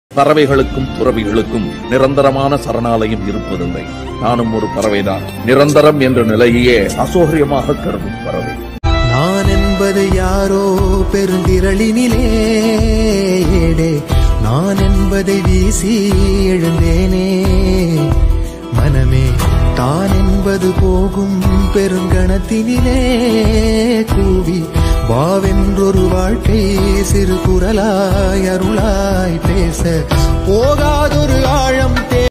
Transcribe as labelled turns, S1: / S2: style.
S1: பறவைகளுக்கும் துறவிகளுக்கும் நிரந்தரமான சரணாலயம் இருப்பதில்லை நானும் ஒரு பறவைதான் நிரந்தரம் என்ற நிலையே அசௌகரியமாக கருதும் பறவை
S2: நான் என்பது யாரோ பெருந்திரளினிலே ஏடே நான் என்பதை வீசி எழுந்தேனே மனமே தான் என்பது போகும் பெருங்கணத்தினிலே கூவி வாவென்றொரு வாழ்க்கை சிறு குரலாய் அருளாய் பேச போகாதொரு ஆழம் தே